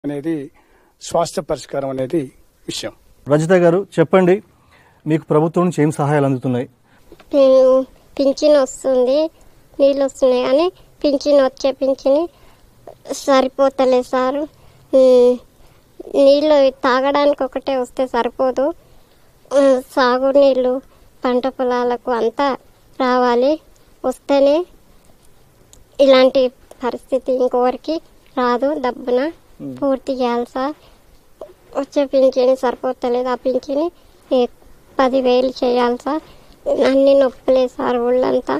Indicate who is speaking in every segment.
Speaker 1: అనేది స్వాస్థ్య పరిష్కారం అనేది విషయం
Speaker 2: రజిత గారు చెప్పండి మీకు ప్రభుత్వం నుంచి ఏం సహాయాలు అందుతున్నాయి
Speaker 3: నేను పింఛన్ వస్తుంది నీళ్ళు వస్తున్నాయి కానీ పింఛన్ వచ్చే పింఛన్ సరిపోతలేదు సారు ఉమ్, నీళ్ళు తాగడానికి ఒకటే వస్తే సరిపోదు ఉమ్, సాగునీళ్ళు పంట పొలాలకు అంతా రావాలి వస్తేనే ఇలాంటి పరిస్థితి ఇంకొకరికి రాదు దబ్బున పూర్తి చేయాలి సార్ వచ్చే పింఛని సరిపోతలేదు ఆ పింఛని ఏ- పదివేలు చేయాలి సార్ అన్ని నొప్పులే సార్ ఒళ్ళంతా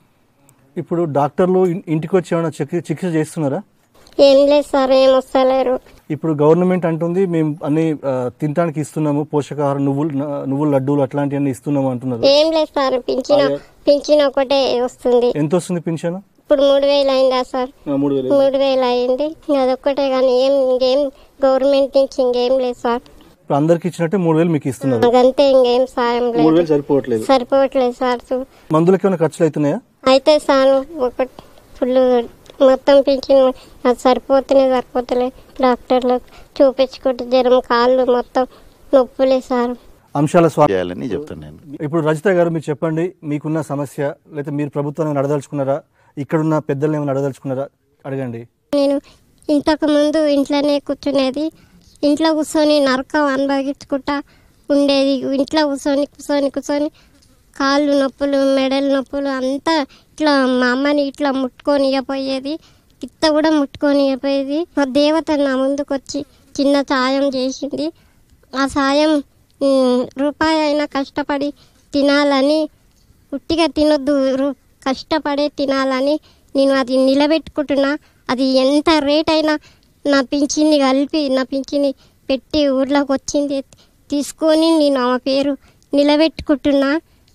Speaker 2: ఇప్పుడు డాక్టర్లు ఇన్- ఇంటికి వచ్చి ఏమైనా చికి- చికిత్స చేస్తున్నారా
Speaker 3: ఏం లేదు సార్ ఏం వస్తలేరు
Speaker 2: ఇప్పుడు గవర్నమెంట్ అంటుంది మేము అన్ని ఆ, తినడానికి ఇస్తున్నాము పోషకాహార నువ్వులు న- నువ్వుల లడ్డూలు అట్లాంటివన్నీ ఇస్తున్నాము అంటున్నారు
Speaker 3: ఏం లేదు సార్ పింఛన్ పింఛన్ ఒకటే వస్తుంది
Speaker 2: ఎంత వస్తుంది పింఛను
Speaker 3: ఇప్పుడు మూడు వేలు అయిందా సార్
Speaker 2: మూడు వేలు
Speaker 3: మూడు వేలు అయింది అదొక్కటే కానీ ఏం ఇంకేం గవర్నమెంట్ నుంచి ఇంకేం లేదు సార్
Speaker 2: ఇప్పుడు అందరికి ఇచ్చినట్టే మూడు వేలు మీకు ఇస్తున్నారు
Speaker 3: అదంతే ఇంకేం సాయం
Speaker 2: మూడు
Speaker 3: లేదు
Speaker 2: వేలు సరిపోవట్లేదు
Speaker 3: సరిపోవట్లేదు సార్ చూ-
Speaker 2: మందులకి ఏమైనా ఖర్చులు అవుతున్నాయా
Speaker 3: అయితే సార్ ఒక ఫుల్ మొత్తం పింఛన్ అది సరిపోతేనే సరిపోతలే డాక్టర్లకు చూపించుకుంటే జ్వరం కాళ్ళు మొత్తం నొప్పులే సార్
Speaker 2: అంశాల స్వా
Speaker 4: చేయాలని చెప్తాను నేను
Speaker 2: ఇప్పుడు రజిత గారు మీరు చెప్పండి మీకున్న సమస్య లేకపోతే మీరు ప్రభుత్వాన్ని ఏమైనా అడదలుచుకున్నారా ఇక్కడున్న పెద్దల్ని ఏమైనా అడదలుచుకున్నారా అడగండి
Speaker 3: నేను ఇంతకు ముందు ఇంట్లోనే కూర్చునేది ఇంట్లో కూర్చొని నరకం అనుభవించుకుంటా ఉండేది ఇంట్లో కూర్చొని కూర్చొని కూర్చొని కాళ్ళు నొప్పులు మెడలు నొప్పులు అంతా ఇట్లా మా అమ్మని ఇట్లా ముట్టుకొని ఇవ్వపోయేది ఇత్త కూడా ముట్టుకొని ఇవ్వపోయేది ఆ దేవత నా ముందుకు వచ్చి చిన్న సాయం చేసింది ఆ సాయం ఉమ్, రూపాయి అయినా కష్టపడి తినాలని ఉట్టిగా తినొద్దు రు- కష్టపడే తినాలని నేను అది నిలబెట్టుకుంటున్నా అది ఎంత రేట్ అయినా నా పింఛన్ని కలిపి నా పింఛన్ని పెట్టి ఊర్లోకి వచ్చింది తీసుకొని నేను ఆమె పేరు నిలబెట్టుకుంటున్నా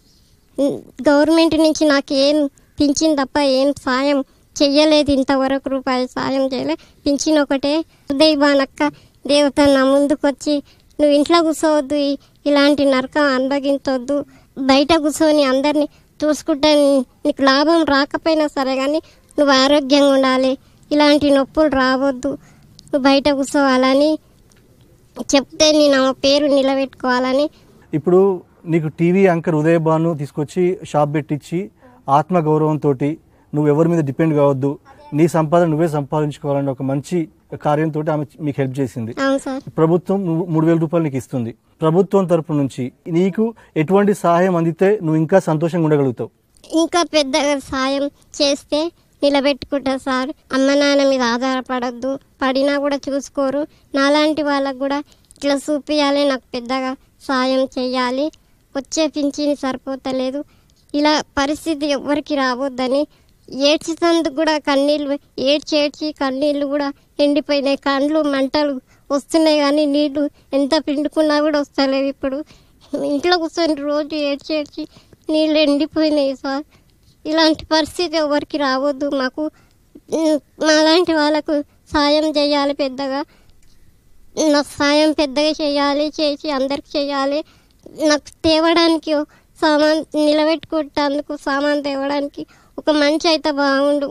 Speaker 3: ఉమ్, గవర్నమెంట్ నుంచి నాకు ఏం పింఛన్ తప్ప ఏం సాయం చెయ్యలేదు ఇంతవరకు రూపాయి సాయం చేయలే పింఛన్ ఒకటే ఉదయ్ బానక్క దేవత నా ముందుకు వచ్చి నువ్వు ఇంట్లో కూర్చోవద్దు ఈ- ఇలాంటి నరకం అనుభవించవద్దు బయట కూర్చొని అందరినీ చూసుకుంటే నీ- నీకు లాభం రాకపోయినా సరే కానీ నువ్వు ఆరోగ్యంగా ఉండాలి ఇలాంటి నొప్పులు రావద్దు నువ్వు బయట కూర్చోవాలని చెప్తే నేను ఆమె పేరు నిలబెట్టుకోవాలని
Speaker 2: ఇప్పుడు నీకు టీవీ యాంకర్ ఉదయ్ భాను తీసుకొచ్చి షాప్ పెట్టించి ఆత్మగౌరవంతో నువ్వు ఎవరి మీద డిపెండ్ కావద్దు నీ సంపాదన నువ్వే సంపాదించుకోవాలని ఒక మంచి కార్యంతో ఆమె మీకు హెల్ప్ చేసింది
Speaker 3: అవును సార్
Speaker 2: ప్రభుత్వం నువ్వు మూడు వేల రూపాయలు నీకు ఇస్తుంది ప్రభుత్వం తరపు నుంచి నీకు ఎటువంటి సహాయం అందితే నువ్వు ఇంకా సంతోషంగా ఉండగలుగుతావు
Speaker 3: ఇంకా పెద్దగా సాయం చేస్తే నిలబెట్టుకుంటా సార్ అమ్మ నాన్న మీద ఆధారపడద్దు పడినా కూడా చూసుకోరు నాలాంటి వాళ్ళకు కూడా ఇట్లా చూపియాలి నాకు పెద్దగా సాయం చేయాలి వచ్చే పింఛని సరిపోతలేదు ఇలా పరిస్థితి ఎవ్వరికి రావద్దని ఏడ్చినందుకు కూడా కన్నీళ్ళు ఏడ్చి ఏడ్చి కన్నీళ్ళు కూడా ఎండిపోయినాయి కండ్లు మంటలు వస్తున్నాయి కానీ నీళ్లు ఎంత పిండుకున్నా కూడా వస్తలేవు ఇప్పుడు ఇంట్లో కూర్చొని రోజు ఏడ్చి ఏడ్చి నీళ్ళు ఎండిపోయినాయి సార్ ఇలాంటి పరిస్థితి ఎవరికి రావద్దు మాకు ఉమ్, మాలాంటి వాళ్ళకు సాయం చేయాలి పెద్దగా నాకు సాయం పెద్దగా చేయాలి చేసి అందరికి చేయాలి నాకు తేవడానికి సామాన్ నిలబెట్టుకుంటేందుకు సామాన్ తేవడానికి ఒక మనిషి అయితే బాగుండు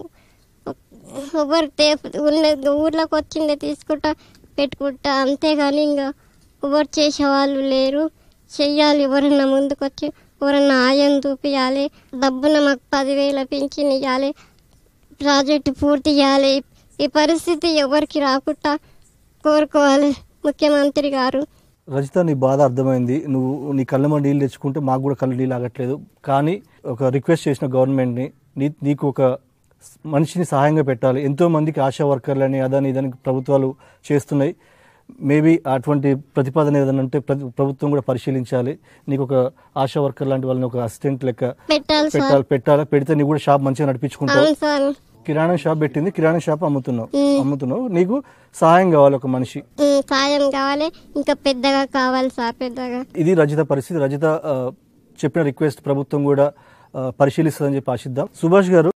Speaker 3: ఎవరు తే ఉన్న ఊర్లోకి వచ్చిందే తీసుకుంటా పెట్టుకుంటా అంతేగాని ఇంకా ఎవరు చేసేవాళ్ళు లేరు చెయ్యాలి ఎవరన్నా ముందుకు వచ్చి ఎవరన్నా ఆయం చూపించాలి డబ్బున మాకు పదివేల పింఛన్ ఇవ్వాలి ప్రాజెక్టు పూర్తి చేయాలి ఈ పరిస్థితి ఎవరికి రాకుండా కోరుకోవాలి ముఖ్యమంత్రి గారు
Speaker 2: రజిత నీ బాధ అర్థమైంది నువ్వు నీ కళ్ళ నీళ్ళు తెచ్చుకుంటే మాకు కూడా కళ్ళు నీళ్ళు ఆగట్లేదు కానీ ఒక రిక్వెస్ట్ చేసిన గవర్నమెంట్ని నీ నీకు ఒక మనిషిని సహాయంగా పెట్టాలి ఎంతో మందికి ఆశా వర్కర్లని అదని ఇదని ప్రభుత్వాలు చేస్తున్నాయి మేబీ అటువంటి ప్రతిపాదన ఏదైనా ఉంటే ప్రతి ప్రభుత్వం కూడా పరిశీలించాలి నీకు ఒక ఆశా వర్కర్ లాంటి వాళ్ళని ఒక అసిస్టెంట్ లెక్క
Speaker 3: పెట్టాలి సార్
Speaker 2: పెట్టాలి పెట్టాలి పెడితే నీకు కూడా షాప్ మంచిగా నడిపించుకుంటావు
Speaker 3: అవును సార్
Speaker 2: కిరాణా షాప్ పెట్టింది కిరాణా షాప్ అమ్ముతున్నావు
Speaker 3: మ్మ్.
Speaker 2: అమ్ముతున్నావు నీకు సహాయం కావాలి ఒక మనిషి
Speaker 3: ఉమ్, సాయం కావాలి ఇంకా పెద్దగా కావాలి సార్ పెద్దగా
Speaker 2: ఇది రజిత పరిస్థితి రజిత ఆ, చెప్పిన రిక్వెస్ట్ ప్రభుత్వం కూడా ఆ, పరిశీలిస్తుందని చెప్పి ఆశిద్దాం సుభాష్ గారు